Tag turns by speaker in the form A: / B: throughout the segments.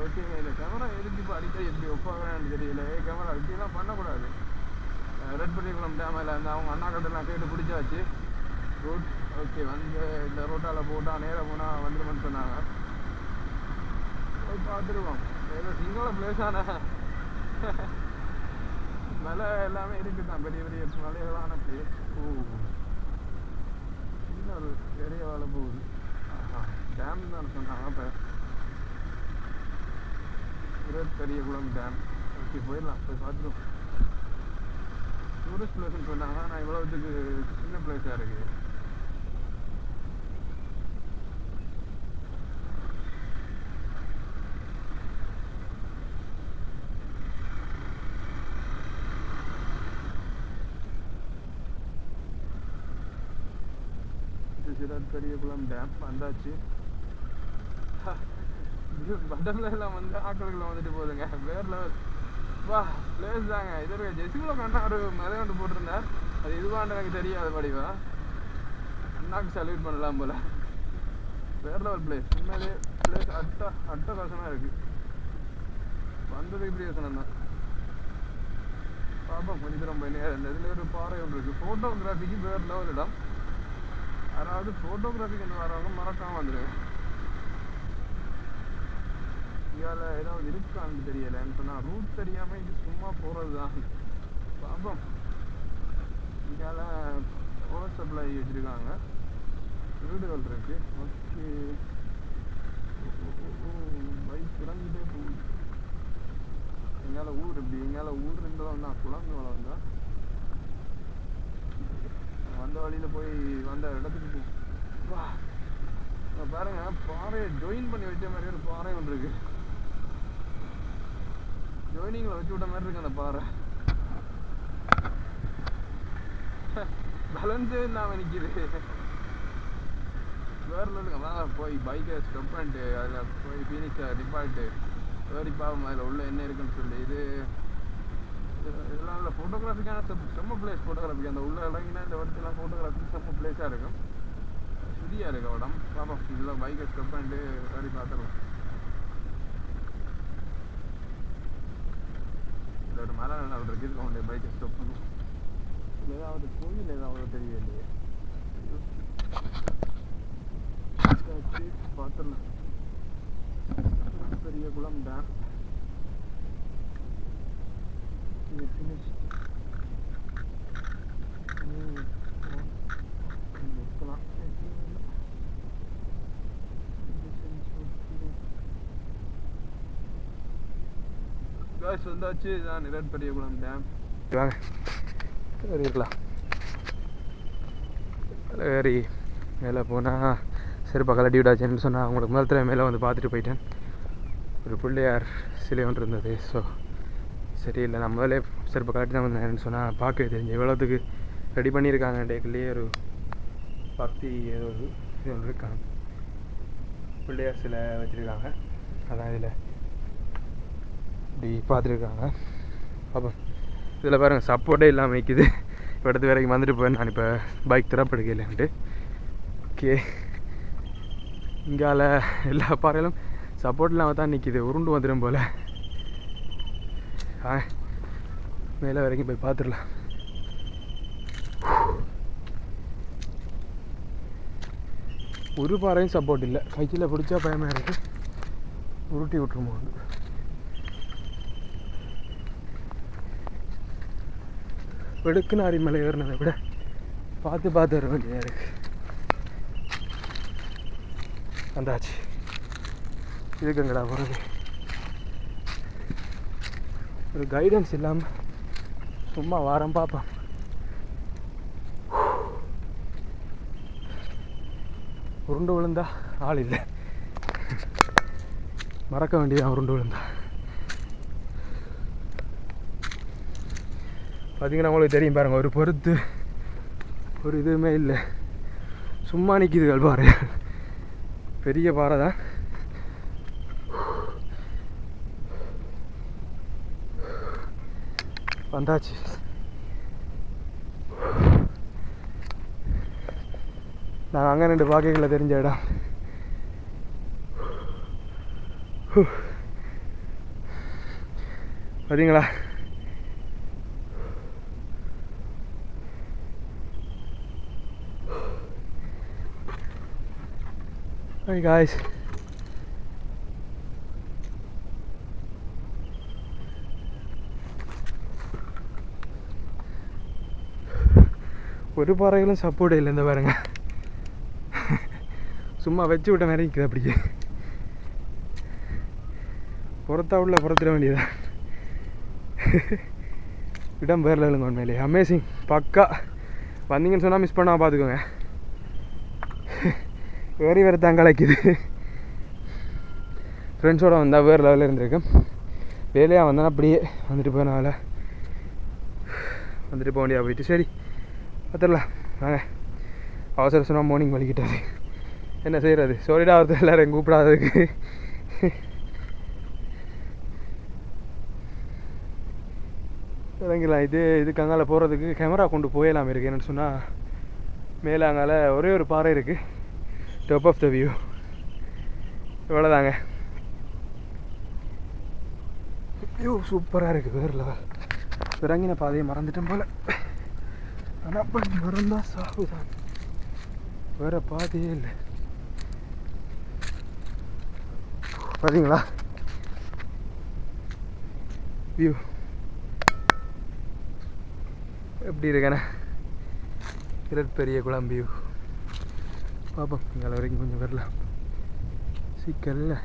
A: ஓகேங்க இந்த கேமரா எதுக்கு இப்போ அடிக்கடி எப்படி ஒப்பாகிறான்னு தெரியல கேமரா இப்படிலாம் பண்ணக்கூடாது ரெட் பட்டிக்குளம் டேமில் இருந்து அவங்க அண்ணா கட்டெல்லாம் கேட்டு பிடிச்சாச்சு ரூட் ஓகே வந்து இந்த ரோட்டால் போட்டால் நேராக போனால் வந்துடுமென்னு சொன்னாங்க போய் பார்த்துருவோம் ஏதோ சிங்கள பிளேஸான மலை எல்லாமே இருக்குது தான் பெரிய பெரிய மலைகளான பிளேஸ் ஓ சின்ன ஒரு பெரிய வேலை போகுது டேம் தான் சொன்னாங்க இப்போ இருபத்தெரிய குளம் டேம் ஓகே போயிடலாம் போய் பார்த்துருவோம் டூரிஸ்ட் பிளேஸ்னு சொன்னாங்க நான் இவ்வளவுத்துக்கு சின்ன பிளேஸாக இருக்குது சிறட் பெரியகுளம் டேம் வந்தாச்சு பட்டர்ல எல்லாம் வந்து ஆட்களுக்குள்ள வந்துட்டு போகுதுங்க வேற லெவல் வா பிளேஸ் தாங்க இது ஒரு ஜெசிகுல கண்ணா ஒரு மலை கொண்டு போட்டிருந்தார் அது இதுவான்னு எனக்கு தெரியாது படிவா அண்ணாக்கு சல்யூட் பண்ணலாம் போல வேற லெவல் பிளேஸ் உண்மையிலே பிளேஸ் அட்ட அட்டகாசமாக இருக்கு வந்தது இப்படி யோசனம் தான் பாப்போம் கொஞ்சம் தூரம் போய் நேரம் இந்த இதில் ஒரு பாறை ஒன்று இருக்குது ஃபோட்டோகிராஃபிக்கு வேற லெவல் இடம் அதாவது ஃபோட்டோகிராஃபிக்கு என்ன வரவங்க மறக்காம வந்துடுங்க இங்கால ஏதாவது இருக்கான்னு தெரியலன்னு சொன்னா ரூட் தெரியாம இது சும்மா போறது தான் பாப்போம் இங்கால பவர் சப்ளை வச்சிருக்காங்க வீடுகள் இருக்கு ஓகே பைக் இறங்கிட்டே போகுது எங்கால ஊர் இப்படி எங்கால ஊர் இருந்தவன் தான் குழந்தை வளம் தான் வந்த வழியில போய் வந்த இடத்துக்கு போ வா இங்க பாருங்க பாறையை ஜாயின் பண்ணி வச்ச மாதிரி ஒரு பாறை ஒன்று இருக்கு ஜாயினிங்ல வச்சு விட்ட மாதிரி இருக்கு அந்த பாறை பேலன்ஸே இல்லாம நிக்குது வேற இல்லைங்க வா போய் பைக்கை ஸ்டெப் பண்ணிட்டு அதில் போய் ஃபீனிக்ஸை நிப்பாட்டு ஏறி பாவம் அதில் உள்ள என்ன இருக்குன்னு சொல்லி இது இது- இதெல்லாம் இல்லை ஃபோட்டோகிராஃபிக்கான செம்ம பிளேஸ் ஃபோட்டோகிராஃபி அந்த உள்ள இறங்கினா இந்த இடத்துலாம் ஃபோட்டோகிராஃபி செம்ம பிளேஸாக இருக்கும் ஃப்ரீயாக இருக்கு இடம் பாப்போம் இதில் பைக்கை ஸ்டெப் பண்ணிட்டு ஏறி பார்த்துருவோம் இதில் ஒரு மலை நிலம் இருக்கு இதுக்கு அவனுடைய பைக்கை ஸ்டெப் பண்ணுவோம் இதில் ஏதாவது கோயில் ஏதாவது தெரியலையே சரி, பார்த்துடலாம் பெரிய குளம் டேம் இது finish. ம், ஓ- இங்க நிறுத்தலாம். எதுவும் இல்ல. இது finish ஆயிடுச்சு. Guys, வந்தாச்சு இதான் நிரட் பெரியகுளம் டேம் வாங்க ஏறி இருக்கலாம் ஏறி மேலே போனால் செருப்பா கலட்டி விடாச்சுன்னு சொன்னால் அவங்களுக்கு முதல் தடவை மேலே வந்து பார்த்துட்டு போயிட்டேன் ஒரு பிள்ளையார் சிலை ஒன்று இருந்தது ஸோ சரியில்லை நம்ம முதலே செருப்பை கலட்டி தான் வந்தேன்னு சொன்னால் பார்க்கவே தெரிஞ்சு எவ்வளோத்துக்கு ரெடி பண்ணியிருக்காங்க டேக்குள்ளேயே ஒரு பக்தி ஏதோ ஒரு இது ஒன்று இருக்காங்க பிள்ளையார் சிலை வச்சுருக்காங்க அதான் இதில் இப்படி பார்த்துருக்காங்க அப்போ இதில் பாருங்கள் சப்போர்ட்டே இல்லாமல் நிற்கிது இப்போ இடத்து வரைக்கும் வந்துட்டு போய் நான் இப்போ பைக் திறப்படுக்கையிலன்ட்டு ஓகே இங்கால எல்லா பாறையிலும் சப்போர்ட் இல்லாமல் தான் நிற்கிது உருண்டு வந்துடும் போல் ஆ மேலே வரைக்கும் போய் பார்த்துடலாம் ஒரு பாறையும் சப்போர்ட் இல்லை கையில் பிடிச்சா பயமாக இருக்கு உருட்டி விட்டுருமோ வெடுக்குனாரி மலை ஏறினதை விட பார்த்து பார்த்து வர வேண்டியதாக இருக்கு வந்தாச்சு இதுக்கு எங்கடா போகிறது ஒரு கைடன்ஸ் இல்லாமல் சும்மா வாரம் பார்ப்பேன் உருண்டு விழுந்தா ஆள் இல்லை மறக்க வேண்டியதான் உருண்டு விழுந்தா பார்த்தீங்கன்னா உங்களுக்கு தெரியும் பாருங்க ஒரு பொறுத்து ஒரு இதுவுமே இல்லை சும்மா நிற்கிதுகள் பாரு பெரிய பாறை தான் வந்தாச்சு நான் அங்கே ரெண்டு பாக்கைகளை தெரிஞ்ச இடம் பார்த்தீங்களா Hi guys. ஒரு பாறைகளும் சப்போர்ட் இல்லை இந்த பாருங்க சும்மா வச்சு விட்ட மாதிரி இருக்குது அப்படியே புறத்தா உள்ள புறத்திட வேண்டியதான் இடம் பேரில் இல்லைங்க உண்மையிலே அமேசிங் பக்கா வந்தீங்கன்னு சொன்னால் மிஸ் பண்ணாமல் பார்த்துக்கோங்க ஏறி வேறு தங்கலைக்குது ஃப்ரெண்ட்ஸோட வந்தால் வேறு லெவலில் இருந்திருக்கேன் வேலையாக வந்தேன் அப்படியே வந்துட்டு போனால வந்துட்டு போக வேண்டியா போயிட்டு சரி பார்த்துடலாம் வாங்க அவசர அவசரமாக மார்னிங் வலிக்கிட்டாரு என்ன செய்கிறது சொல்லிடா ஒருத்தர் எல்லாரும் கூப்பிடாததுக்கு இறங்கிடலாம் இது இதுக்கு அங்கால போகிறதுக்கு கேமரா கொண்டு போயிடலாம் இருக்கு என்னன்னு சொன்னால் மேலே அங்கால ஒரே ஒரு பாறை இருக்குது டாப் ஆஃப் த வியூ இவ்வளோதாங்க வியூ சூப்பராக இருக்குது வேறு லெவல் இறங்கின பாதையை மறந்துட்டேன் போல ஆனால் பண்ணி மறந்தா சாகுதான் வேற பாதையே இல்லை பார்த்தீங்களா வியூ எப்படி இருக்கேண்ணே பெரிய குளம் வியூ பார்ப்போம் இங்கே வரைக்கும் கொஞ்சம் வரலாம் சிக்கல்ல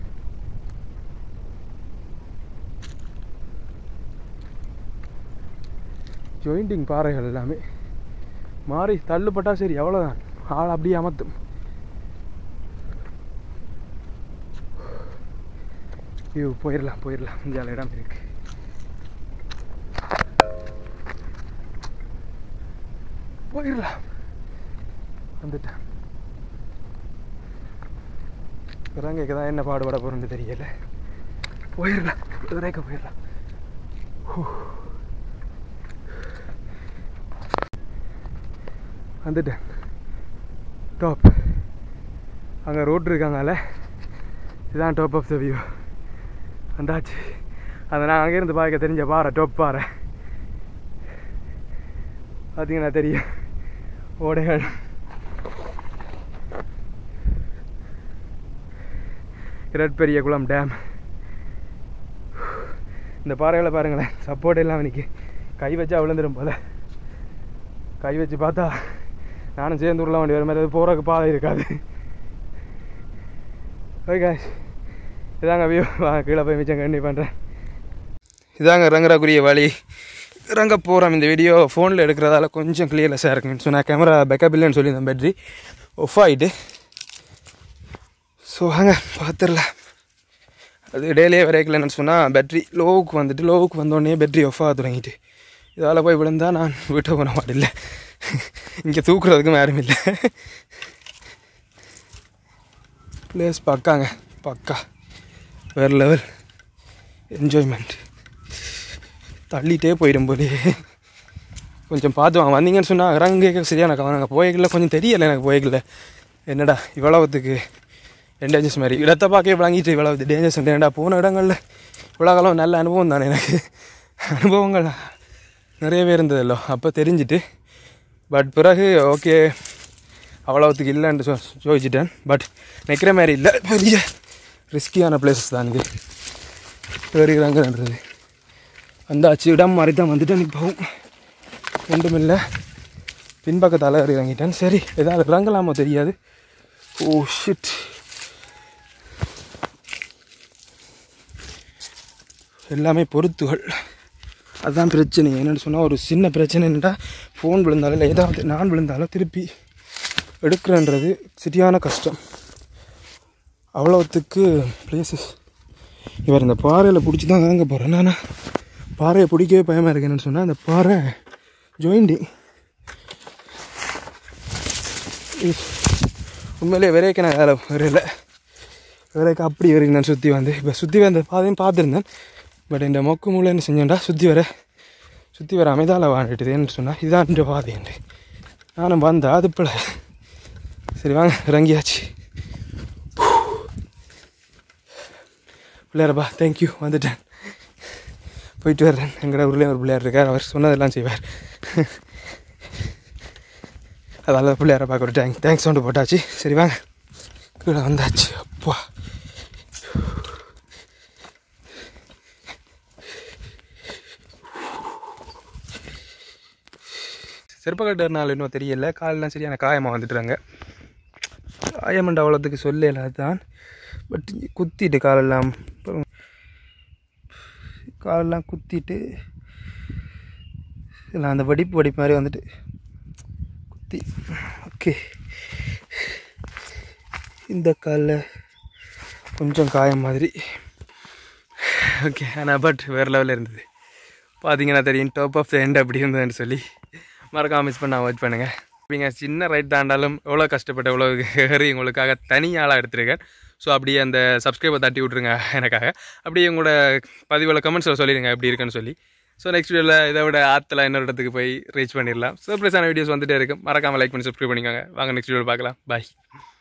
A: ஜாயிண்டிங் பாறைகள் எல்லாமே மாறி தள்ளுப்பட்டா சரி அவ்வளோதான் ஆள் அப்படியே அமர்த்தும் ஐயோ போயிடலாம் போயிடலாம் இங்கே இடம் இருக்கு போயிடலாம் வந்துட்டேன் இறங்கைக்கு தான் என்ன பாடுபட போகிறோன்னு தெரியல போயிடலாம் இறக்க போயிடலாம் ஹூ. வந்துட்டேன் டாப் அங்கே ரோட் இருக்காங்கல்ல இதுதான் டாப் ஆஃப் த வியூ வந்தாச்சு அதை நான் அங்கேருந்து பார்க்க தெரிஞ்ச பாறை டாப் பாறை பார்த்தீங்கன்னா தெரியும் ஓடைகள் இரட்பெரிய குளம் டேம் இந்த பாறைகளை பாருங்களேன் சப்போர்ட் எல்லாம் இன்னைக்கு கை வச்சா விழுந்துடும் போல கை வச்சு பார்த்தா நானும் சேர்ந்து உள்ள வேண்டி வர மாதிரி போகிறக்கு பாதை இருக்காது ஓகே காய்ஸ் இதாங்க வியூ வாங்க கீழே போய் மிச்சம் கண்டி பண்ணுறேன் இதாங்க இறங்குறக்குரிய வழி இறங்க போகிறோம் இந்த வீடியோ ஃபோனில் எடுக்கிறதால கொஞ்சம் கிளியர்லெஸ்ஸாக இருக்குன்னு சொன்னால் கேமரா பேக்கப் இல்லைன்னு சொல்லியிருந்தேன் பேட்ரி ஒஃப் ஆகிட்டு ஸோ வாங்க பார்த்துடலாம் அது டெய்லியே வரைக்கலன்னு சொன்னால் பேட்ரி லோவுக்கு வந்துட்டு லோவுக்கு வந்தோடனே பேட்ரி ஒஃப் ஆக தொடங்கிட்டு இதால் போய் விழுந்தா நான் வீட்டை போன மாட்டில்லை இங்கே தூக்குறதுக்கும் யாரும் இல்லை பிளேஸ் பக்காங்க பக்கா வேறு லெவல் என்ஜாய்மெண்ட் தள்ளிட்டே போயிடும் போலே கொஞ்சம் பார்த்து வாங்க வந்தீங்கன்னு சொன்னால் இறங்க சரியான கவனம் அங்கே போய்க்கல கொஞ்சம் தெரியலை எனக்கு போய்க்கல என்னடா இவ்வளவுத்துக்கு டேஞ்சர்ஸ் மாதிரி இடத்தை பார்க்க வாங்கிட்டு இவ்வளவு டேஞ்சர்ஸ் ஏன்டா போன இடங்களில் இவ்வளோ காலம் நல்ல அனுபவம் தானே எனக்கு அனுபவங்கள் நிறையவே இருந்ததല്ലോ அப்போ தெரிஞ்சுட்டு பட் பிறகு ஓகே அவ்வளோத்துக்கு இல்லைன்னு சொ யோசிச்சிட்டேன் பட் நிற்கிற மாதிரி இல்லை பெரிய ரிஸ்கியான பிளேசஸ் தான் இது ஏறிக்கிறாங்கன்றது வந்தாச்சு இடம் மாதிரி தான் வந்துட்டு எனக்கு போகும் ஒன்றும் இல்லை பின்பக்கத்தால் ஏறி இறங்கிட்டேன் சரி ஏதாவது இறங்கலாமோ தெரியாது ஓ ஷிட் எல்லாமே பொருத்துகள் அதுதான் பிரச்சனை என்னென்னு சொன்னால் ஒரு சின்ன பிரச்சனை என்னடா ஃபோன் விழுந்தாலும் இல்லை ஏதாவது நான் விழுந்தாலும் திருப்பி எடுக்கிறன்றது சரியான கஷ்டம் அவ்வளோத்துக்கு பிளேசஸ் இவர் இந்த பாறையில் பிடிச்சி தான் இறங்க போகிறேன் நான் பாறையை பிடிக்கவே பயமாக இருக்கு என்னன்னு சொன்னால் அந்த பாறை ஜாயிண்டிங் உண்மையிலே விரைக்க நான் வேலை வரையில விரைக்க அப்படி வரைக்கும் நான் சுற்றி வந்து இப்போ சுற்றி வந்த பாதையும் பார்த்துருந்தேன் பட் இந்த மொக்கு மூளை என்ன செஞ்சேன்டா சுற்றி வர சுற்றி வர அமைதால வாண்டிட்டுதுன்னு சொன்னால் இதான் இந்த பாதை என்று நானும் வந்தா அது பிள்ளை சரி வாங்க இறங்கியாச்சு பிள்ளையரப்பா தேங்க்யூ வந்துட்டேன் போயிட்டு வர்றேன் எங்கட ஊர்லேயும் ஒரு பிள்ளையார் இருக்கார் அவர் சொன்னதெல்லாம் செய்வார் அதனால் பிள்ளையாரை பார்க்க ஒரு தேங்க் தேங்க்ஸ் சவுண்டு போட்டாச்சு சரி வாங்க கீழே வந்தாச்சு அப்பா செருப்பக்கட்டுறனால இன்னும் தெரியல காலெலாம் சரியான காயமாக வந்துட்டுறாங்க காயமண்ட அவ்வளோத்துக்கு சொல்லல தான் பட் குத்திட்டு காலெல்லாம் அப்புறம் காலெல்லாம் குத்திட்டு இல்லை அந்த வடிப்பு வடிப்பு மாதிரி வந்துட்டு குத்தி ஓகே இந்த காலில் கொஞ்சம் காயம் மாதிரி ஓகே ஆனால் பட் வேறு லெவலில் இருந்தது பார்த்தீங்கன்னா தெரியும் டாப் ஆஃப் த எண்ட் அப்படி இருந்ததுன்னு சொல்லி மறக்காம மிஸ் பண்ண அவாய்ட் பண்ணுங்கள் நீங்கள் சின்ன ரைட் தாண்டாலும் எவ்வளோ கஷ்டப்பட்டு எவ்வளோ ஏறி உங்களுக்காக தனி ஆளாக எடுத்திருக்கேன் ஸோ அப்படியே அந்த சப்ஸ்கிரைபை தட்டி விட்ருங்க எனக்காக அப்படியே உங்களோட பதிவில் கமெண்ட்ஸில் சொல்லிடுங்க எப்படி இருக்குன்னு சொல்லி ஸோ நெக்ஸ்ட் வீடியோவில் இதை விட ஆற்றுல இன்னொரு இடத்துக்கு போய் ரீச் பண்ணிடலாம் சர்ப்ரைஸான வீடியோஸ் வந்துட்டே இருக்கும் மறக்காமல் லைக் பண்ணி சப்ஸ்கிரைப் பண்ணிக்கோங்க வாங்க நெக்ஸ்ட் வீடியோவில் பார்க்கலாம் பாய்